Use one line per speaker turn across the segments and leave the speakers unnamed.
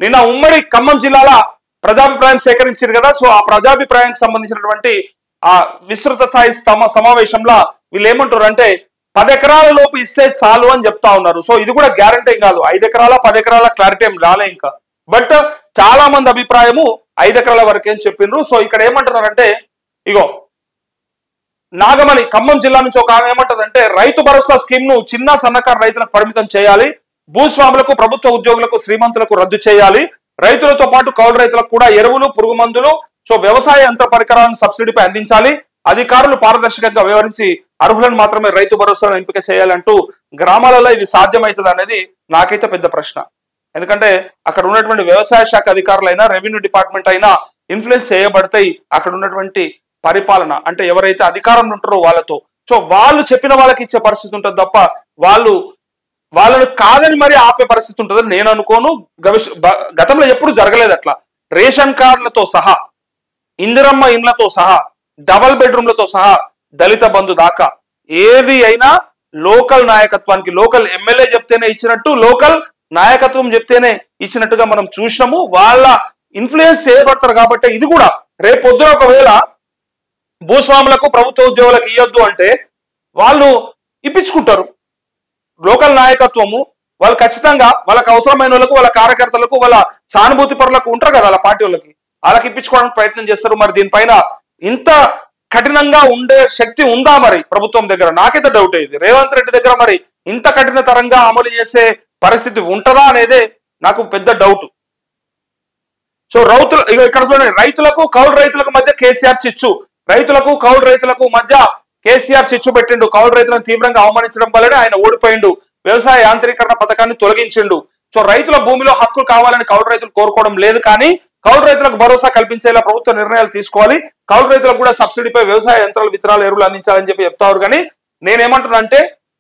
నిన్న ఉమ్మడి ఖమ్మం జిల్లాల ప్రజాభిప్రాయం సేకరించారు కదా సో ఆ ప్రజాభిప్రాయానికి సంబంధించినటువంటి ఆ విస్తృత స్థాయి సమ సమావేశంలో వీళ్ళు ఏమంటారు అంటే పది ఎకరాల లోపు ఇస్తే చాలు అని చెప్తా ఉన్నారు సో ఇది కూడా గ్యారంటీ కాదు ఐదు ఎకరాల పది ఎకరాల క్లారిటీ ఏం రాలే ఇంకా బట్ చాలా మంది అభిప్రాయము ఐదు ఎకరాల వరకే అని చెప్పిండ్రు సో ఇక్కడ ఏమంటున్నారంటే ఇగో నాగమణి ఖమ్మం జిల్లా నుంచి ఒక ఆమె ఏమంటదంటే రైతు భరోసా స్కీమ్ ను చిన్న సన్నకారు రైతులకు పరిమితం చేయాలి భూస్వాములకు ప్రభుత్వ ఉద్యోగులకు శ్రీమంతులకు రద్దు చేయాలి రైతులతో పాటు కౌలు రైతులకు కూడా ఎరువులు పురుగు మందులు సో వ్యవసాయ యంత్ర పరికరాలను సబ్సిడీపై అందించాలి అధికారులు పారదర్శకంగా వ్యవహరించి అర్హులను మాత్రమే రైతు భరోసాను ఎంపిక చేయాలంటూ గ్రామాలలో ఇది సాధ్యమవుతుంది అనేది నాకైతే పెద్ద ప్రశ్న ఎందుకంటే అక్కడ ఉన్నటువంటి వ్యవసాయ శాఖ అధికారులైనా రెవెన్యూ డిపార్ట్మెంట్ అయినా ఇన్ఫ్లుయెన్స్ చేయబడతాయి అక్కడ ఉన్నటువంటి పరిపాలన అంటే ఎవరైతే అధికారంలో ఉంటారో వాళ్ళతో సో వాళ్ళు చెప్పిన వాళ్ళకి ఇచ్చే పరిస్థితి ఉంటుంది తప్ప వాళ్ళు వాళ్ళను కాదని మరి ఆపే పరిస్థితి ఉంటుందని నేను అనుకోను గవిష్- బ- గతంలో ఎప్పుడు జరగలేదు అట్లా రేషన్ కార్డులతో సహా ఇందిరమ్మ ఇండ్లతో సహా డబల్ బెడ్రూమ్లతో సహా దళిత బంధు దాకా ఏది అయినా లోకల్ నాయకత్వానికి లోకల్ ఎమ్మెల్యే చెప్తేనే ఇచ్చినట్టు లోకల్ నాయకత్వం చెప్తేనే ఇచ్చినట్టుగా మనం చూసినాము వాళ్ళ ఇన్ఫ్లుయెన్స్ చేయబడతారు కాబట్టి ఇది కూడా రేపొద్దున ఒకవేళ భూస్వాములకు ప్రభుత్వ ఉద్యోగులకు ఇవ్వద్దు అంటే వాళ్ళు ఇప్పించుకుంటారు లోకల్ నాయకత్వము వాళ్ళు ఖచ్చితంగా వాళ్ళకి అవసరమైన వాళ్ళకు వాళ్ళ కార్యకర్తలకు వాళ్ళ సానుభూతి పరులకు ఉంటారు కదా వాళ్ళ పార్టీ వాళ్ళకి వాళ్ళకి ఇప్పించుకోవడానికి ప్రయత్నం చేస్తారు మరి దీనిపైన ఇంత కఠినంగా ఉండే శక్తి ఉందా మరి ప్రభుత్వం దగ్గర నాకైతే డౌట్ ఇది రేవంత్ రెడ్డి దగ్గర మరి ఇంత కఠినతరంగా అమలు చేసే పరిస్థితి ఉంటదా అనేదే నాకు పెద్ద డౌట్ సో రైతులు ఇగో ఇక్కడ చూడండి రైతులకు కౌలు రైతులకు మధ్య కేసీఆర్ చిచ్చు రైతులకు కౌలు రైతులకు మధ్య కేసీఆర్ చిచ్చు పెట్టిండు కౌలు రైతులను తీవ్రంగా అవమానించడం వల్లనే ఆయన ఓడిపోయిండు వ్యవసాయ యాంత్రీకరణ పథకాన్ని తొలగించిండు సో రైతుల భూమిలో హక్కు కావాలని కౌలు రైతులు కోరుకోవడం లేదు కానీ కౌలు రైతులకు భరోసా కల్పించేలా ప్రభుత్వ నిర్ణయాలు తీసుకోవాలి కౌలు రైతులకు కూడా సబ్సిడీపై వ్యవసాయ యంత్రాలు విత్తనాలు ఎరువులు అందించాలని చెప్పి చెప్తారు కానీ నేనేమంటున్నా అంటే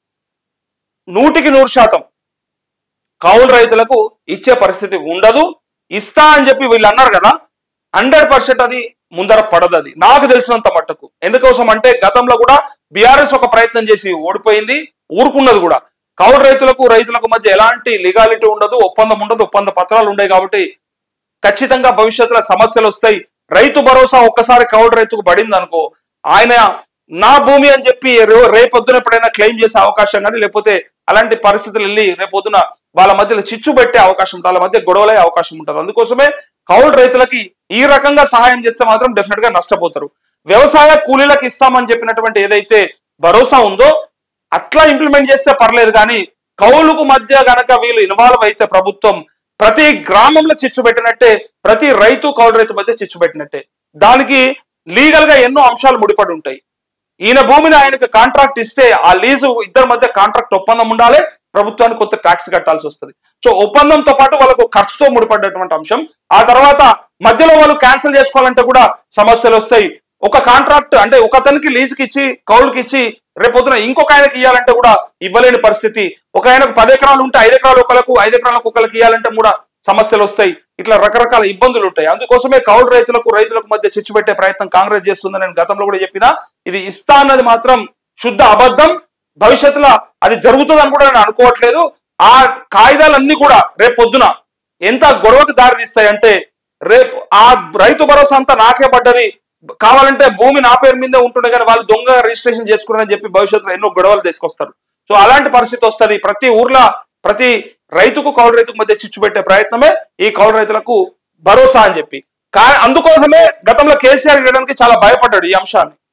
నూటికి నూరు శాతం కౌలు రైతులకు ఇచ్చే పరిస్థితి ఉండదు ఇస్తా అని చెప్పి వీళ్ళు అన్నారు కదా హండ్రెడ్ పర్సెంట్ అది ముందర పడదు అది నాకు తెలిసినంత మట్టుకు ఎందుకోసం అంటే గతంలో కూడా బీఆర్ఎస్ ఒక ప్రయత్నం చేసి ఓడిపోయింది ఊరుకున్నది కూడా కౌలు రైతులకు రైతులకు మధ్య ఎలాంటి లీగాలిటీ ఉండదు ఒప్పందం ఉండదు ఒప్పంద పత్రాలు ఉండవు కాబట్టి ఖచ్చితంగా భవిష్యత్తులో సమస్యలు వస్తాయి రైతు భరోసా ఒక్కసారి కౌలు రైతుకు పడింది అనుకో ఆయన నా భూమి అని చెప్పి రే- రేపొద్దున ఎప్పుడైనా క్లెయిమ్ చేసే అవకాశం కానీ లేకపోతే అలాంటి పరిస్థితులు వెళ్ళి రేపొద్దున వాళ్ళ మధ్యలో చిచ్చు పెట్టే అవకాశం ఉంటుంది వాళ్ళ మధ్య గొడవలయ్యే అవకాశం ఉంటుంది అందుకోసమే కౌలు రైతులకి ఈ రకంగా సహాయం చేస్తే మాత్రం డెఫినెట్ గా నష్టపోతారు వ్యవసాయ కూలీలకు ఇస్తామని చెప్పినటువంటి ఏదైతే భరోసా ఉందో అట్లా ఇంప్లిమెంట్ చేస్తే పర్లేదు కానీ కౌలుకు మధ్య గనక వీళ్ళు ఇన్వాల్వ్ అయితే ప్రభుత్వం ప్రతి గ్రామంలో చిచ్చు పెట్టినట్టే ప్రతి రైతు కౌలు రైతు మధ్య చిచ్చు పెట్టినట్టే దానికి లీగల్ గా ఎన్నో అంశాలు ముడిపడి ఉంటాయి ఈయన భూమిని ఆయనకు కాంట్రాక్ట్ ఇస్తే ఆ లీజు ఇద్దరి మధ్య కాంట్రాక్ట్ ఒప్పందం ఉండాలి ప్రభుత్వానికి కొంత ట్యాక్స్ కట్టాల్సి వస్తుంది సో ఒప్పందంతో పాటు వాళ్ళకు ఖర్చుతో ముడిపడ్డటువంటి అంశం ఆ తర్వాత మధ్యలో వాళ్ళు క్యాన్సిల్ చేసుకోవాలంటే కూడా సమస్యలు వస్తాయి ఒక కాంట్రాక్ట్ అంటే ఒక అతనికి లీజుకి ఇచ్చి కౌలుకి ఇచ్చి రేపొద్దున ఇంకొక ఆయనకి ఇవ్వాలంటే కూడా ఇవ్వలేని పరిస్థితి ఒక ఆయనకు పది ఎకరాలు ఉంటే ఐదు ఎకరాలు ఒకరికి ఐదు ఎకరాలకు ఒకరికి ఇవ్వాలంటే కూడా సమస్యలు వస్తాయి ఇట్లా రకరకాల ఇబ్బందులు ఉంటాయి అందుకోసమే కౌలు రైతులకు రైతులకు మధ్య చిచ్చు పెట్టే ప్రయత్నం కాంగ్రెస్ చేస్తుందని నేను గతంలో కూడా చెప్పినా ఇది ఇస్తా అన్నది మాత్రం శుద్ధ అబద్ధం భవిష్యత్తులో అది జరుగుతుందని కూడా నేను అనుకోవట్లేదు ఆ కాయిదాలన్నీ కూడా రేపు పొద్దున ఎంత గొడవకు దారి తీస్తాయంటే రేపు ఆ రైతు భరోసా అంతా నాకే పడ్డది కావాలంటే భూమి నా పేరు మీదే ఉంటుండే కానీ వాళ్ళు దొంగ రిజిస్ట్రేషన్ చేసుకున్నారని చెప్పి భవిష్యత్తులో ఎన్నో గొడవలు తీసుకొస్తారు సో అలాంటి పరిస్థితి వస్తది ప్రతి ఊర్లో ప్రతి రైతుకు కౌలు రైతుకు మధ్య చిచ్చు పెట్టే ప్రయత్నమే ఈ కౌలు రైతులకు భరోసా అని చెప్పి కా అందుకోసమే గతంలో కేసీఆర్ ఇవ్వడానికి చాలా భయపడ్డాడు ఈ అంశాన్ని